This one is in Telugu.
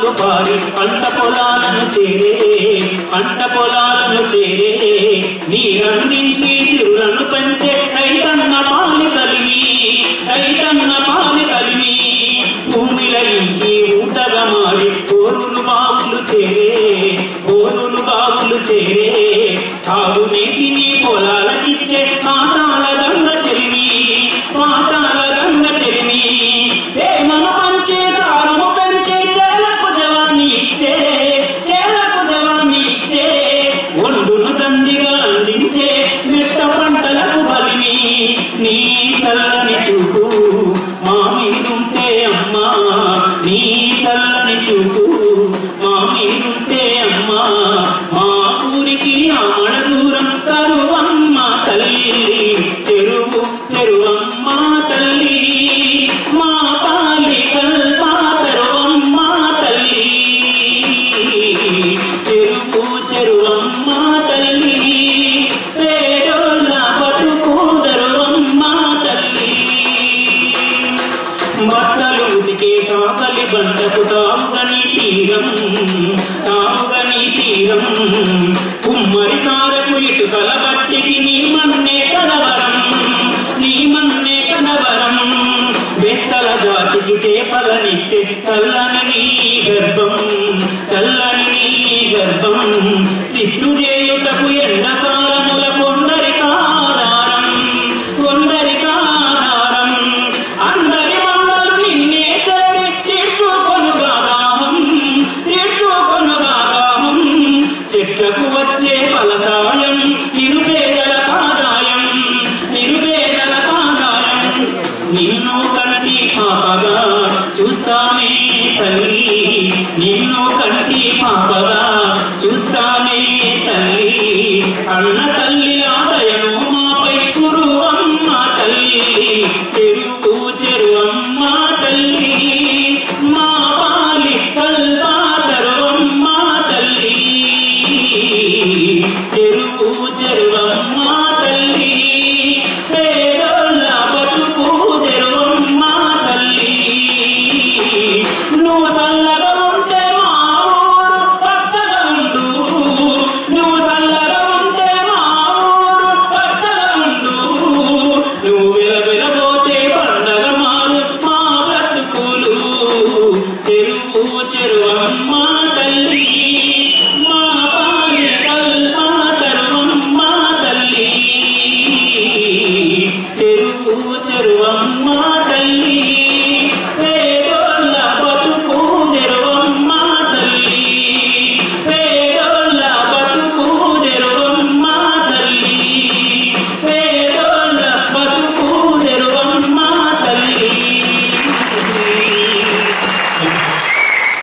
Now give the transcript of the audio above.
కాలువలు పారి పంట పొలాలను చేరే పంట పొలాలను చేరే నీరందించి తిరులను పంచే రైతన్న పాలి కలిమి రైతన్న పాలి కలిమి భూమిల ఇంటి ఊటగా మారి కోరులు బావులు చేరే కోరులు బావులు చేరే సాగునీటిని పొలాలకిచ్చే మాతాల గంగ చెలిమి మాతాల గంగ చెలిమి ప్రేమను పంచే తారము పెంచే చేలకు జవాని ఇచ్చే చేలకు జవాని ఇచ్చే ఒండును తందిగా అందించే మెట్ట పంటలకు బలిమి నీ చల్లని చూపు మా మీదుంటే అమ్మా నీ చల్లని చూపు మా మీదుంటే అమ్మా మా ఊరికి ఆమడ దూరం కరువమ్మ తల్లి చెరువు చెరువమ్మ తల్లి మా పాలి కల్పా తరువమ్మ తల్లి చెరువు చెరువమ్మ తల్లి పేదోళ్ళ బతుకు తరువమ్మ తల్లి బట్టలు ఉతికే సాకలి బండకు తాముగని తీరం తాముగని తీరం కుమ్మరి సారకు ఇటుకల బట్టికి నీ మన్నే కనవరం నీ మన్నే కనవరం బెత్తల జాతికి చేపలనిచ్చే చల్లని నీ గర్భం చల్లని నీ గర్భం సిద్ధు చేయుటకు ఎండకాలముల కొందరి కాదారం కొందరి కాదారం అందరి మందలు నిన్నే చేరి తీర్చుకొను దాహం తీర్చుకొను దాహం చెట్లకు వచ్చే ఫలసాయం నిరుపేదల కాదాయం నిరుపేదల కాదాయం నిన్ను కంటి పాపగా చూస్తామే తల్లి నిన్ను కంటి పాపగా